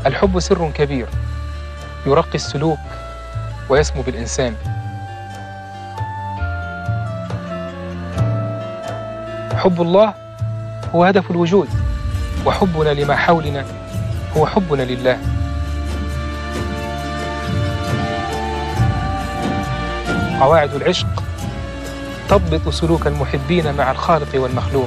الحب سر كبير يرقي السلوك ويسمو بالإنسان حب الله هو هدف الوجود وحبنا لما حولنا هو حبنا لله قواعد العشق تضبط سلوك المحبين مع الخالق والمخلوق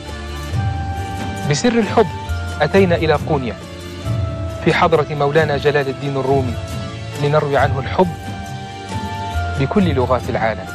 بسر الحب أتينا إلى قونيا في حضرة مولانا جلال الدين الرومي لنروي عنه الحب بكل لغات العالم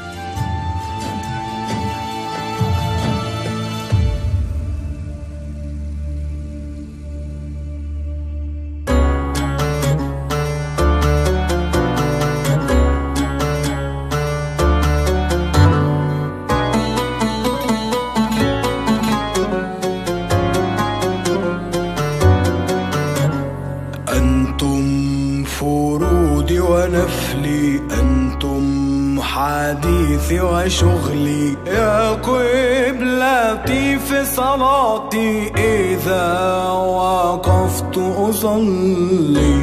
أنتم فرودي ونفلي أنتم حديثي وشغلي يا قبلتي في صلاتي إذا وقفت أصلي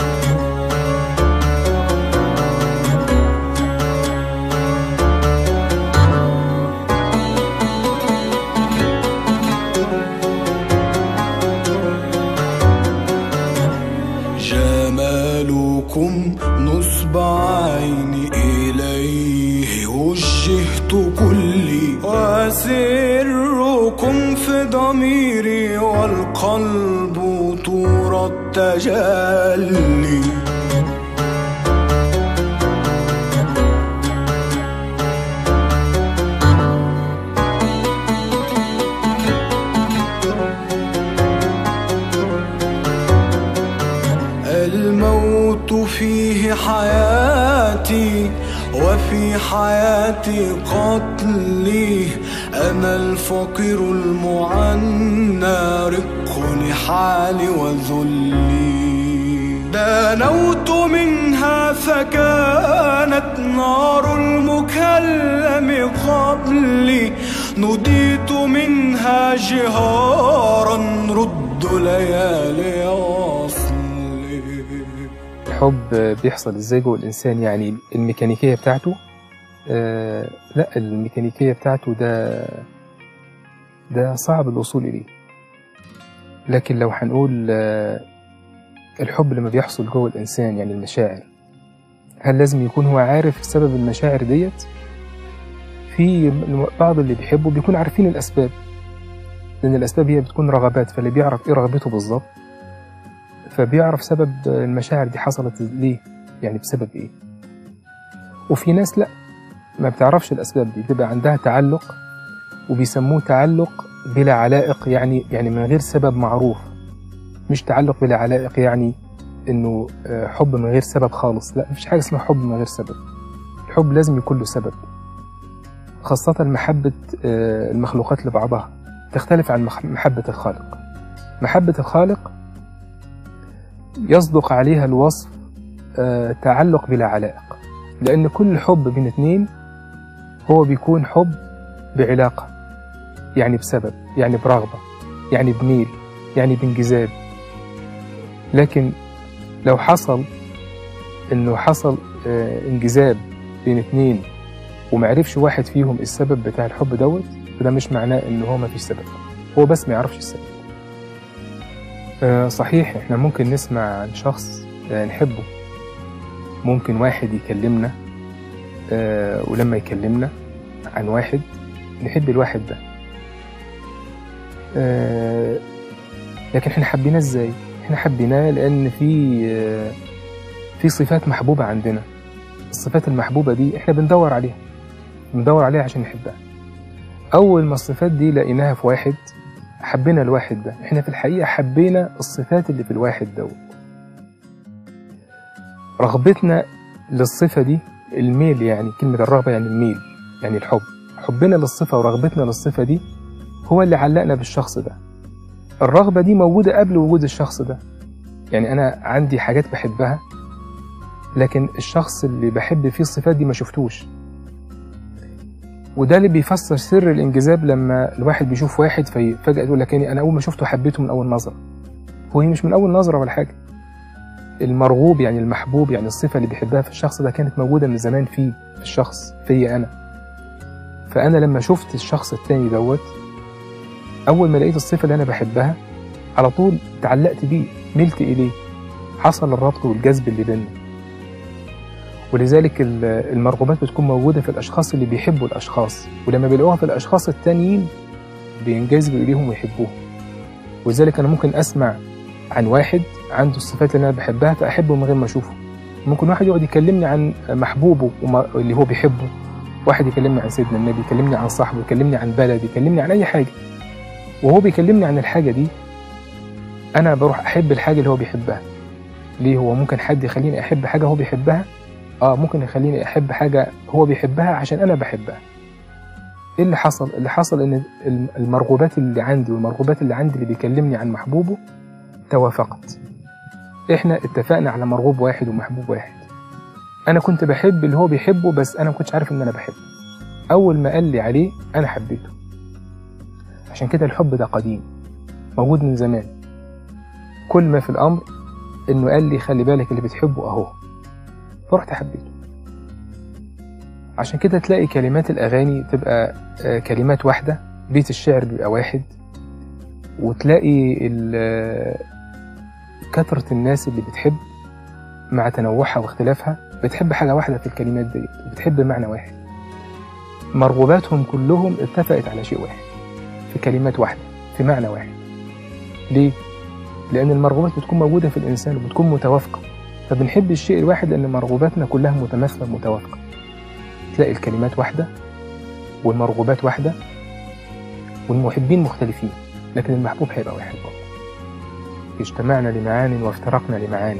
جمالكم نصب عيني إليه وجهت كلي وسركم في ضميري والقلب طور التجلي الموت فيه حياتي وفي حياتي قتلي أنا الفقير المعنى رق لحالي وذلي دنوت منها فكانت نار المكلم قبلي نديت منها جهارا رد ليالي وصلي الحب بيحصل ازاي جوه الانسان يعني الميكانيكيه بتاعته آه لا الميكانيكيه بتاعته ده ده صعب الوصول اليه لكن لو هنقول آه الحب لما بيحصل جوه الانسان يعني المشاعر هل لازم يكون هو عارف سبب المشاعر ديت في بعض اللي بيحبوا بيكون عارفين الاسباب لان الاسباب هي بتكون رغبات فاللي بيعرف ايه رغبته بالظبط فبيعرف سبب المشاعر دي حصلت ليه يعني بسبب ايه وفي ناس لا ما بتعرفش الاسباب دي بتبقى عندها تعلق وبيسموه تعلق بلا علائق يعني يعني من غير سبب معروف مش تعلق بلا علائق يعني انه آه، حب من غير سبب خالص لا مفيش حاجه اسمها حب من غير سبب الحب لازم يكون له سبب خاصة محبة آه، المخلوقات لبعضها تختلف عن مخ- محبة الخالق محبة الخالق يصدق عليها الوصف آه، تعلق بلا علائق لأن كل حب بين اتنين هو بيكون حب بعلاقة يعني بسبب يعني برغبة يعني بميل يعني بانجذاب لكن لو حصل انه حصل آه، انجذاب بين اتنين ومعرفش واحد فيهم السبب بتاع الحب دوت فده مش معناه ان هو مفيش سبب هو بس ما يعرفش السبب آه، صحيح احنا ممكن نسمع عن شخص آه، نحبه ممكن واحد يكلمنا آه، ولما يكلمنا عن واحد نحب الواحد ده آه، لكن احنا حبيناه ازاي احنا حبيناه لان في آه، في صفات محبوبة عندنا الصفات المحبوبة دي احنا بندور عليها بندور عليها عشان نحبها اول ما الصفات دي لقيناها في واحد حبينا الواحد ده احنا في الحقيقة حبينا الصفات اللي في الواحد دوت رغبتنا للصفة دي الميل يعني كلمة الرغبة يعني الميل يعني الحب حبنا للصفة ورغبتنا للصفة دي هو اللي علقنا بالشخص ده الرغبة دي موجودة قبل وجود الشخص ده يعني أنا عندي حاجات بحبها لكن الشخص اللي بحب فيه الصفات دي ما شفتوش وده اللي بيفسر سر الانجذاب لما الواحد بيشوف واحد فجأة يقول لك يعني أنا أول ما شفته حبيته من أول نظرة هو هي مش من أول نظرة ولا حاجة المرغوب يعني المحبوب يعني الصفة اللي بيحبها في الشخص ده كانت موجودة من زمان فيه في الشخص فيا أنا فأنا لما شفت الشخص التاني دوت أول ما لقيت الصفة اللي أنا بحبها على طول تعلقت بيه ملت إليه حصل الربط والجذب اللي بيننا ولذلك ال- المرغوبات بتكون موجودة في الأشخاص اللي بيحبوا الأشخاص ولما بيلاقوها في الأشخاص التانيين بينجذبوا إليهم ويحبوهم ولذلك أنا ممكن أسمع عن واحد عنده الصفات اللي أنا بحبها فأحبه من غير ما أشوفه ممكن واحد يقعد يكلمني عن محبوبه وما اللي هو بيحبه واحد يكلمني عن سيدنا النبي يكلمني عن صاحبه يكلمني عن بلد يكلمني عن أي حاجة وهو بيكلمني عن الحاجة دي أنا بروح أحب الحاجة اللي هو بيحبها ليه هو ممكن حد يخليني أحب حاجة هو بيحبها اه ممكن يخليني احب حاجه هو بيحبها عشان انا بحبها ايه اللي حصل اللي حصل ان الم- المرغوبات اللي عندي والمرغوبات اللي عندي اللي بيكلمني عن محبوبه توافقت احنا اتفقنا على مرغوب واحد ومحبوب واحد انا كنت بحب اللي هو بيحبه بس انا ما كنتش عارف ان انا بحبه اول ما قال لي عليه انا حبيته عشان كده الحب ده قديم موجود من زمان كل ما في الامر انه قال لي خلي بالك اللي بتحبه اهو فرحت حبيته عشان كده تلاقي كلمات الأغاني تبقى آه، كلمات واحدة بيت الشعر بيبقى واحد وتلاقي ال- آه، كثرة الناس اللي بتحب مع تنوعها واختلافها بتحب حاجة واحدة في الكلمات ديت وبتحب معنى واحد مرغوباتهم كلهم اتفقت على شيء واحد في كلمات واحدة في معنى واحد ليه؟ لأن المرغوبات بتكون موجودة في الإنسان وبتكون متوافقة فبنحب الشيء الواحد لأن مرغوباتنا كلها متماثلة متوافقة تلاقي الكلمات واحدة والمرغوبات واحدة والمحبين مختلفين لكن المحبوب هيبقى واحد برضه اجتمعنا لمعان وافترقنا لمعان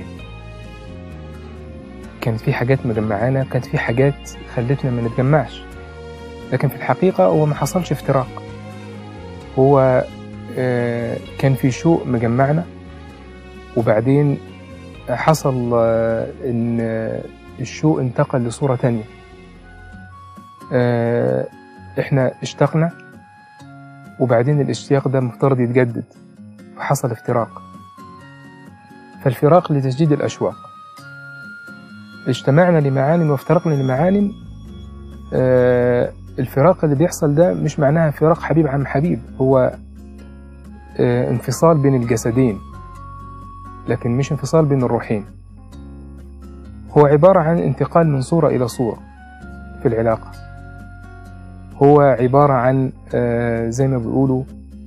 كانت في حاجات مجمعانا كانت في حاجات خلتنا ما نتجمعش لكن في الحقيقة هو ما حصلش افتراق هو آه، كان في شوق مجمعنا وبعدين حصل آه، ان آه، الشوق انتقل لصورة تانية آه، احنا اشتقنا وبعدين الاشتياق ده مفترض يتجدد فحصل افتراق فالفراق لتجديد الأشواق اجتمعنا لمعان وافترقنا لمعان آه، الفراق اللي بيحصل ده مش معناها فراق حبيب عن حبيب هو آه، انفصال بين الجسدين لكن مش انفصال بين الروحين هو عبارة عن انتقال من صورة إلى صورة في العلاقة هو عبارة عن آه، زي ما بيقولوا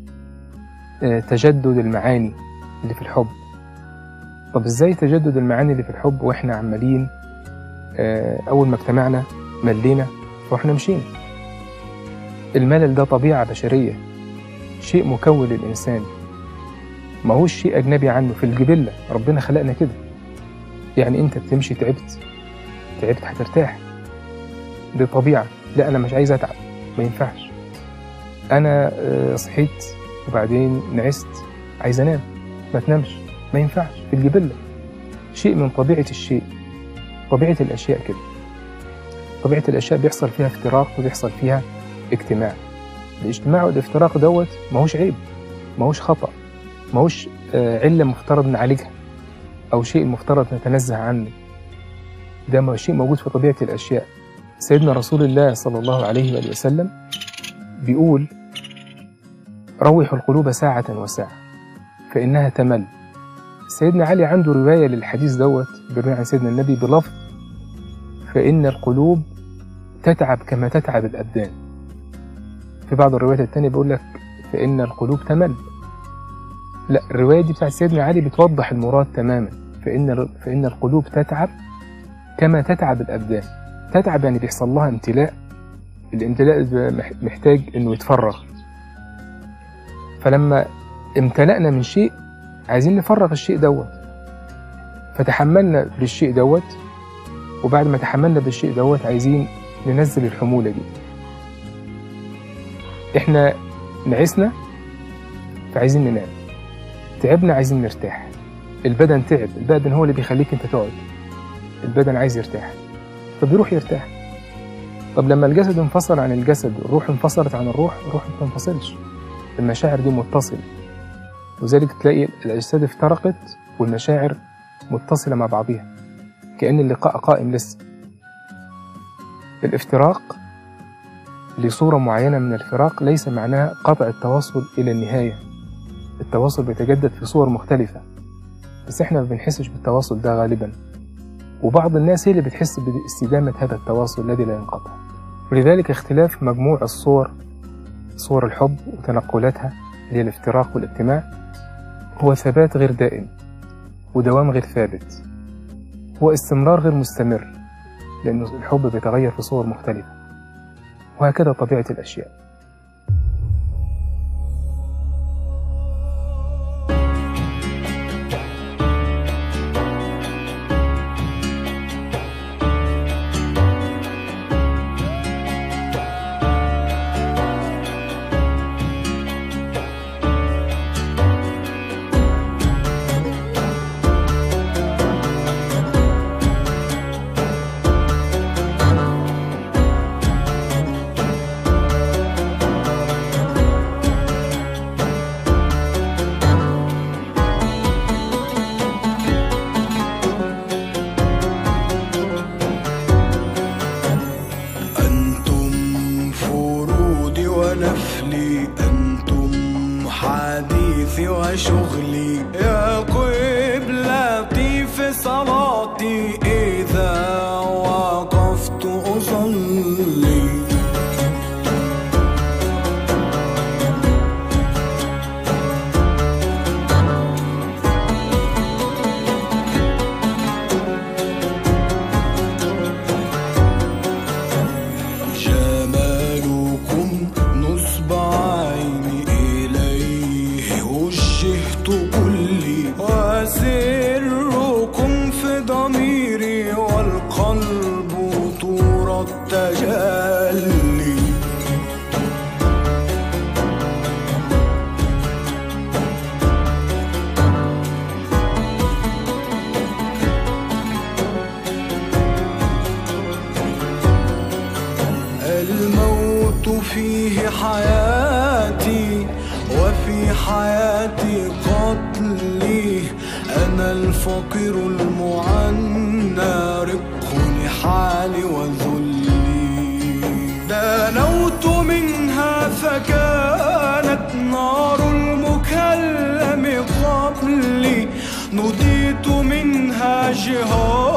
آه، تجدد المعاني اللي في الحب طب ازاي تجدد المعاني اللي في الحب واحنا عمالين آه، أول ما اجتمعنا ملينا فاحنا مشينا الملل ده طبيعة بشرية شيء مكون للإنسان ما هوش شيء أجنبي عنه في الجبلة ربنا خلقنا كده يعني أنت بتمشي تعبت تعبت هترتاح دي طبيعة لا أنا مش عايز أتعب ما ينفعش أنا آه، صحيت وبعدين نعست عايز أنام ما تنامش ما ينفعش في الجبلة شيء من طبيعة الشيء طبيعة الأشياء كده طبيعة الأشياء بيحصل فيها افتراق وبيحصل فيها اجتماع الاجتماع والافتراق دوت ماهوش عيب ماهوش خطأ ماهوش آه، علة مفترض نعالجها أو شيء مفترض نتنزه عنه ده ما شيء موجود في طبيعة الأشياء سيدنا رسول الله صلى الله عليه وآله وسلم بيقول روحوا القلوب ساعة وساعة فإنها تمل سيدنا علي عنده رواية للحديث دوت بيروي عن سيدنا النبي بلفظ فإن القلوب تتعب كما تتعب الأبدان في بعض الروايات التانية بيقول لك فإن القلوب تمل لا الرواية دي بتاعت سيدنا علي بتوضح المراد تماما فإن فإن القلوب تتعب كما تتعب الأبدان تتعب يعني بيحصل لها امتلاء الامتلاء ده مح- محتاج إنه يتفرغ فلما امتلأنا من شيء عايزين نفرغ الشيء دوت فتحملنا بالشيء دوت وبعد ما تحملنا بالشيء دوت عايزين ننزل الحمولة دي احنا نعسنا فعايزين ننام تعبنا عايزين نرتاح البدن تعب البدن هو اللي بيخليك انت تقعد البدن عايز يرتاح فبيروح يرتاح طب لما الجسد انفصل عن الجسد الروح انفصلت عن الروح الروح ما بتنفصلش المشاعر دي متصلة وذلك تلاقي الأجساد افترقت والمشاعر متصلة مع بعضها كأن اللقاء قائم لسه الافتراق لصورة معينة من الفراق ليس معناها قطع التواصل إلى النهاية التواصل بيتجدد في صور مختلفة بس احنا ما بنحسش بالتواصل ده غالبا وبعض الناس هي اللي بتحس باستدامة هذا التواصل الذي لا ينقطع ولذلك اختلاف مجموع الصور صور الحب وتنقلاتها اللي هي الافتراق والاجتماع هو ثبات غير دائم ودوام غير ثابت هو استمرار غير مستمر لأن الحب بيتغير في صور مختلفة وهكذا طبيعة الأشياء أنتم فرودي ونفلي أنتم حديثي وشغلي يا قبلتي في صلاتي إذا وقفت أصلي جمالكم نصب عيني إليه وجهت كلي وسركم في ضميري والقلب طور التجلي الموت فيه حياتي وفي حياتي قتلي أنا الفقير المعنى رق لحالي وذلي دانوت منها فكانت نار المكلم قبلي نوديت منها جهاد